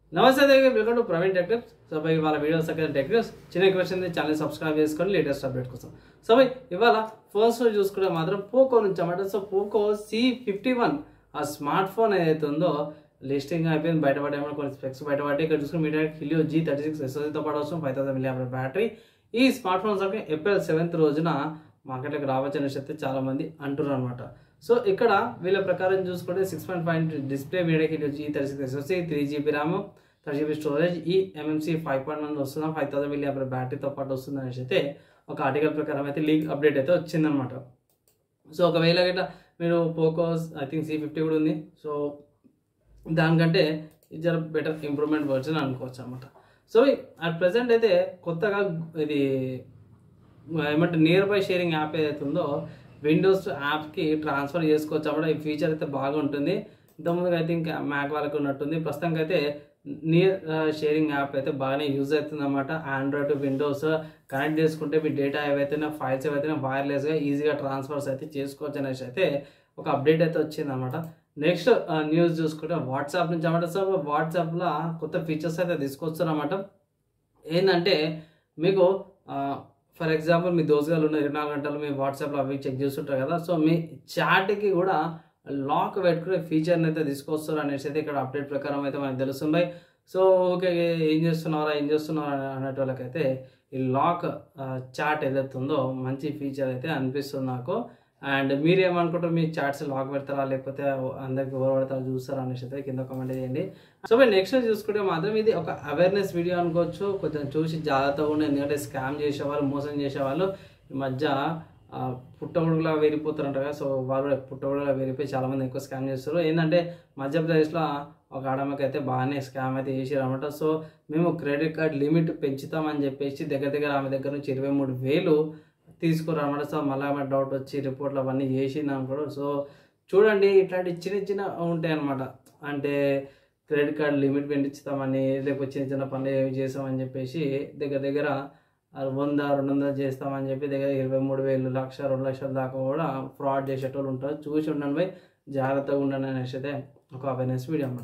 నమస్తే దగ్గర welcome to Praveen tech tips so బై ఇవాళ వీడియోస్ అక్కడ టెక్ టిప్స్ చిన్న క్వశ్చన్ ఛానల్ సబ్స్క్రైబ్ చేసుకొని లేటెస్ట్ అప్డేట్ కోసం సో బై ఇవాళ ఫస్ట్ చూసుకుంటే మాత్రం పోకో నుంచి అన్నమాట so Poco C fifty one ఆ స్మార్ట్ ఫోన్ ఏదైతే ఉందో లిస్టింగ్ అయిపోయింది బయటపడేమో కొన్ని స్పెక్స్ బయటపడి ఇక్కడ చూసుకుని media Helio G thirty six ఎస్ఓసీతో పాటు వస్తుంది ఫైవ్ థౌసండ్ మిలియన్ బ్యాటరీ ఈ స్మార్ట్ ఫోన్స్ అంటే ఏప్రిల్ సెవెంత్ రోజున మార్కెట్లోకి రావచ్చు అనేసి అయితే చాలా మంది అంటున్నారు అనమాట సో ఇక్కడ వీళ్ళ ప్రకారం చూసుకుంటే six point five display media Helio G thirty six SoC three GB RAM thirty GB storage e MMC five point one వస్తుందా ఫైవ్ థౌసండ్ మిలియన్ బ్యాటరీతో పాటు వస్తుంది అనేసి అయితే ఒక ఆర్టికల్ ప్రకారం అయితే లీక్ అప్డేట్ అయితే వచ్చిందనమాట సో ఒకవేళ గిట్లా మీరు Poco's I think C fifty కూడా ఉంది సో దానికంటే ఇది జర బెటర్ ఇంప్రూవ్మెంట్ వర్జన్ అనుకోవచ్చు అనమాట సో అట్ ప్రజెంట్ అయితే కొత్తగా ఇది ఏమంటే నియర్ బై షేరింగ్ యాప్ ఏదైతే ఉందో విండోస్ యాప్కి ట్రాన్స్ఫర్ చేసుకోవచ్చు అప్పుడు ఈ ఫీచర్ అయితే బాగుంటుంది ఇంతకుముందు ఐ థింక్ మ్యాక్ వాళ్ళకి ఉన్నట్టుంది ప్రస్తుతానికి అయితే నియర్ షేరింగ్ యాప్ అయితే బాగానే యూజ్ అవుతుంది అనమాట ఆండ్రాయిడ్ విండోస్ కనెక్ట్ చేసుకుంటే మీ డేటా ఏవైతే ఫైల్స్ ఏవైతే వైర్లెస్గా ఈజీగా ట్రాన్స్ఫర్స్ అయితే చేసుకోవచ్చు అనేసి అయితే ఒక అప్డేట్ అయితే వచ్చింది అనమాట నెక్స్ట్ న్యూస్ చూసుకుంటే వాట్సాప్ నుంచి అన్నమాట సో వాట్సాప్లో కొత్త ఫీచర్స్ అయితే తీసుకొస్తారన్నమాట ఏంటంటే మీకు ఫర్ ఎగ్జాంపుల్ మీ దోస్తుగాలు ఉన్న ఇరవై నాలుగు గంటలు మీ వాట్సాప్లో అవి చెక్ చేస్తుంటారు కదా సో మీ చాట్కి కూడా లాక్ పెట్టుకునే ఫీచర్ని అయితే తీసుకొస్తారు అనేసి అయితే ఇక్కడ అప్డేట్ ప్రకారం అయితే మనకు తెలుస్తుంది సో ఓకే ఏం చేస్తున్నారా ఏం చేస్తున్నారా అనేటి వాళ్ళకైతే ఈ లాక్ చాట్ ఏదైతే ఉందో మంచి ఫీచర్ అయితే అనిపిస్తుంది నాకు అండ్ మీరు ఏమనుకుంటారు మీ చాట్స్ లాక్ పెడతారా లేకపోతే అందరికి ఎవరు పడతారా చూస్తారా అనేసి అయితే కింద కామెంట్ చేయండి సో మీరు నెక్స్ట్ చూసుకుంటే మాత్రం ఇది ఒక అవేర్నెస్ వీడియో అనుకోవచ్చు కొంచెం చూసి జాగ్రత్తగా ఉండే ఎందుకంటే స్కామ్ చేసేవాళ్ళు మోసం చేసేవాళ్ళు ఈ మధ్య పుట్టగొడుగులా వేరిపోతారంట కదా సో వాళ్ళు పుట్టగొడుగులా వేరిపోయి చాలామంది ఎక్కువ స్కామ్ చేస్తారు ఏంటంటే మధ్యప్రదేశ్లో ఒక ఆడమకి అయితే బాగానే స్కామ్ అయితే చేసారు అనమాట సో మేము క్రెడిట్ కార్డ్ లిమిట్ పెంచుతామని చెప్పేసి దగ్గర దగ్గర ఆమె దగ్గర నుంచి ఇరవై మూడు వేలు తీసుకురా అనమాట సో మళ్ళీ ఆమె డౌట్ వచ్చి రిపోర్ట్లు అవన్నీ చేసింది అనుకోడు సో చూడండి ఇట్లాంటి చిన్న చిన్న ఉంటాయి అనమాట అంటే క్రెడిట్ కార్డ్ లిమిట్ పెంచుతామని లేకపోతే చిన్న చిన్న పనులు ఏమి చేస్తామని చెప్పేసి దగ్గర దగ్గర వంద రెండు వందలు చేస్తామని చెప్పి దగ్గర ఇరవై మూడు వేలు లక్ష రెండు లక్షల దాకా కూడా ఫ్రాడ్ చేసేటోళ్ళు ఉంటారు చూసి ఉండండి పోయి జాగ్రత్తగా ఉండండి అనేసి అయితే ఒక అవేర్నెస్ వీడియో అన్నమాట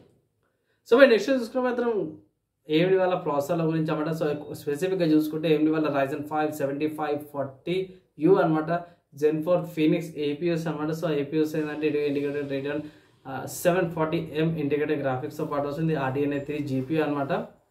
సో మరి నెక్స్ట్ చూసుకున్న మాత్రం ఏమిడి వాళ్ళ ప్రాసెసర్ల గురించి అన్నమాట సో స్పెసిఫిక్గా చూసుకుంటే ఏమిడి వాళ్ళ Ryzen five seventy five forty U అనమాట జెన్ ఫోర్ ఫీనిక్స్ ఏపీఎస్ అనమాట సో ఏపీఎస్ ఏంటంటే integrated Radeon seven forty M integrated గ్రాఫిక్స్తో పాటు వస్తుంది ఆర్డిఎన్ఏ త్రీ జీపీ అనమాట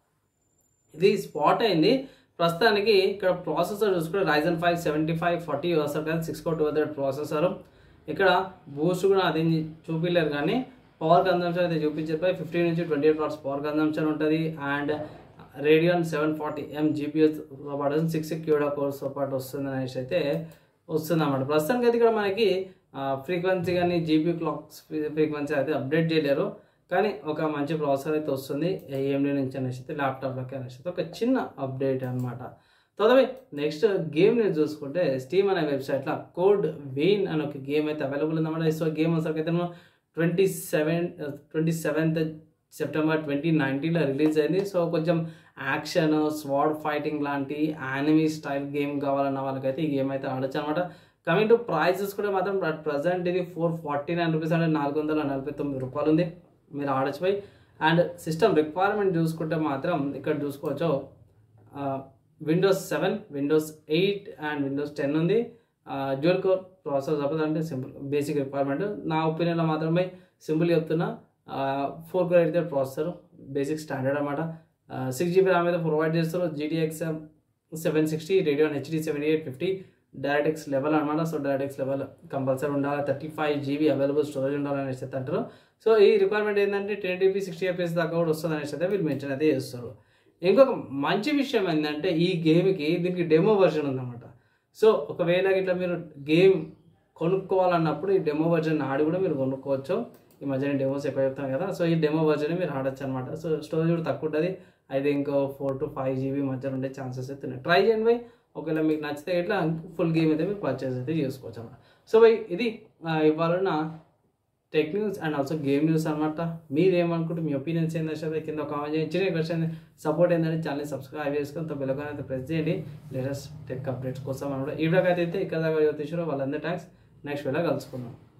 ఇది స్పాట్ అయింది ప్రస్తుతానికి ఇక్కడ ప్రాసెసర్ చూసుకుంటే Ryzen five seventy five forty వస్తారు కదా six core two hundred processor ఇక్కడ బూస్ట్ కూడా అది చూపించలేరు కానీ పవర్ కన్జంప్షన్ అయితే చూపించారు ఫిఫ్టీన్ నుంచి twenty eight watts power consumption ఉంటుంది and Radeon seven forty M జీపీఎస్తో పాటు సిక్స్ క్యూడా కోర్స్తో పాటు వస్తుంది అనేసి అయితే వస్తుంది అన్నమాట ప్రస్తుతానికి అయితే ఇక్కడ మనకి ఫ్రీక్వెన్సీ కానీ జీపీ క్లాక్స్ ఫ్రీక్వెన్సీ అయితే అప్డేట్ చేయలేరు కానీ ఒక మంచి ప్రాసెసర్ అయితే వస్తుంది ఏఎండి నుంచి అనేసి అయితే ల్యాప్టాప్లోకి అనేసి అయితే ఒక చిన్న అప్డేట్ అనమాట తర్వాత నెక్స్ట్ గేమ్ నేను చూసుకుంటే స్టీమ్ అనే వెబ్సైట్లో కోడ్ వెయిన్ అనే ఒక గేమ్ అయితే అవైలబుల్ ఉందన్నమాట సో గేమ్ వచ్చరికి అయితే twenty seven twenty seventh September twenty నైన్టీన్లో రిలీజ్ అయింది సో కొంచెం యాక్షన్ స్వాడ్ ఫైటింగ్ లాంటి యానిమీ స్టైల్ గేమ్ కావాలన్న వాళ్ళకైతే ఈ గేమ్ అయితే ఆడొచ్చు అనమాట కమింగ్ టు ప్రైజెస్ కూడా మాత్రం ప్రజెంట్ ఇది ఫోర్ ఫార్టీ నైన్ రూపీస్ అంటే నాలుగు వందల నలభై తొమ్మిది రూపాయలు ఉంది మీరు ఆడచ్చు పోయి అండ్ సిస్టమ్ రిక్వైర్మెంట్ చూసుకుంటే మాత్రం ఇక్కడ చూసుకోవచ్చు Windows seven Windows eight and Windows ten ఉంది డ్యూల్ కోర్ ప్రాసెస్ అవ్వదు అంటే సింపుల్ బేసిక్ రిక్వైర్మెంట్ నా ఒపీనియన్లో మాత్రమే సింపుల్ చెప్తున్నా ఫోర్ కోర్ అయితే ప్రాసెసర్ బేసిక్ స్టాండర్డ్ అనమాట సిక్స్ జీబీ ర్యామ్ అయితే ప్రొవైడ్ చేస్తారు GTX seven sixty Radeon HD seventy eight fifty DirectX level అనమాట సో డైరెక్ట్ఎక్స్ లెవెల్ కంపల్సరీ ఉండాలి thirty five GB available storage ఉండాలని అయితే అంటారు సో ఈ రిక్వైర్మెంట్ ఏంటంటే టెన్ టీపీ సిక్స్టీ ఎఫ్ఎస్ దాకా కూడా వస్తుంది అనేసి అయితే వీళ్ళు మెన్షన్ అయితే చేస్తారు ఇంకొక మంచి విషయం ఏంటంటే ఈ గేమ్కి దీనికి డెమో వర్షన్ ఉందన్నమాట సో ఒకవేళ ఇట్లా మీరు గేమ్ కొనుక్కోవాలన్నప్పుడు ఈ డెమో వర్జన్ ఆడి కూడా మీరు కొనుక్కోవచ్చు ఈ మధ్య నేను డెమోస్ ఎక్కువ చెప్తాను కదా సో ఈ డెమో వర్జన్ మీరు ఆడొచ్చు అనమాట సో స్టోరేజ్ కూడా తక్కువ ఉంటుంది అయితే ఇంకో ఫోర్ టు ఫైవ్ జీబీ మధ్యలో ఉండే ఛాన్సెస్ అయితే ఉన్నాయి ట్రై చేయండి బై ఒకవేళ మీకు నచ్చితే ఇట్లా ఫుల్ గేమ్ అయితే మీరు పర్చేస్ అయితే చేసుకోవచ్చు అనమాట సో బై ఇది ఇవాళ tech news and also game news అనమాట మీరు ఏమనుకుంటే మీ ఒపీనియన్స్ ఏంటంటే కింద కామెంట్ చేయండి చిన్న క్వశ్చన్ సపోర్ట్ ఏంటంటే ఛానల్ సబ్స్క్రైబ్ చేసుకొని తో బెల్ అయితే ప్రెస్ చేయండి లేటెస్ట్ టెక్ అప్డేట్స్ కోసం అనమాట ఈ వీడియోకి అయితే ఇక్కడ దాకా జ్యోతిష్లో వాళ్ళందరూ థ్యాంక్స్ నెక్స్ట్ వీడియో కలుసుకుందాం